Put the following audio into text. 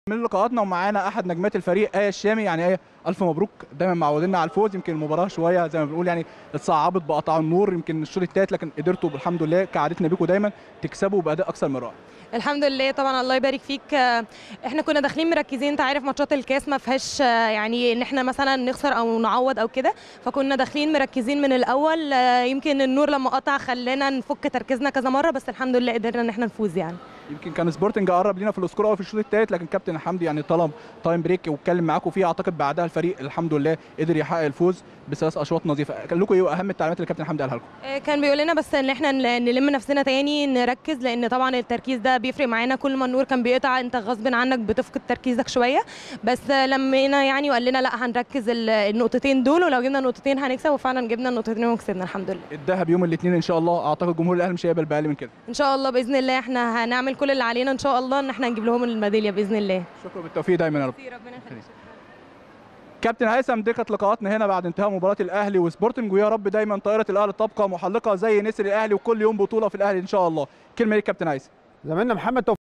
من لقاءاتنا ومعانا احد نجمات الفريق ايه الشامي يعني ايه الف مبروك دايما معودينا على الفوز يمكن المباراه شويه زي ما بنقول يعني اتصعبت بقطع النور يمكن الشوط الثالث لكن قدرتوا الحمد لله كعادتنا بيكم دايما تكسبوا باداء اكثر من رائع الحمد لله طبعا الله يبارك فيك آه، احنا كنا داخلين مركزين انت عارف ماتشات الكاس ما فيهاش آه، يعني ان احنا مثلا نخسر او نعوض او كده فكنا داخلين مركزين من الاول آه، يمكن النور لما قطع خلانا نفك تركيزنا كذا مره بس الحمد لله قدرنا ان احنا نفوز يعني يمكن كان سبورتنج قرب لينا في السكور قوي في الشوط الثالث لكن كابتن حمدي يعني طلب تايم بريك واتكلم معاكم فيه اعتقد بعدها الفريق الحمد لله قدر يحقق الفوز بثلاث اشواط نظيفه كان لكم ايه اهم التعليمات اللي الكابتن حمدي قالها لكم آه، كان بيقول لنا بس ان احنا نل- نلم نفسنا تاني نركز لان طبعا التركيز ده بيفرق معانا كل ما النور كان بيقطع انت غصب عنك بتفقد تركيزك شويه بس آه، لمينا يعني وقال لنا لا هنركز ال- النقطتين دول ولو جبنا نقطتين هنكسب وفعلا جبنا النقطتين وكسبنا الحمد لله الذهب يوم الاثنين ان شاء الله اعتقد جمهور الاهلي مش هيقبل باقل من كده ان شاء الله باذن الله احنا هنعمل كل اللي علينا ان شاء الله ان احنا نجيب لهم الميداليه باذن الله شكرا بالتوفيق دايما يا رب ربنا يخليك كابتن هيثم دي كانت لقاءاتنا هنا بعد انتهاء مباراه الاهلي وسبورتنج ويا رب دايما طائره الاهلي تبقى محلقه زي نسر الاهلي وكل يوم بطوله في الاهلي ان شاء الله كلمه ليك كابتن هيثم زميلنا محمد توفيق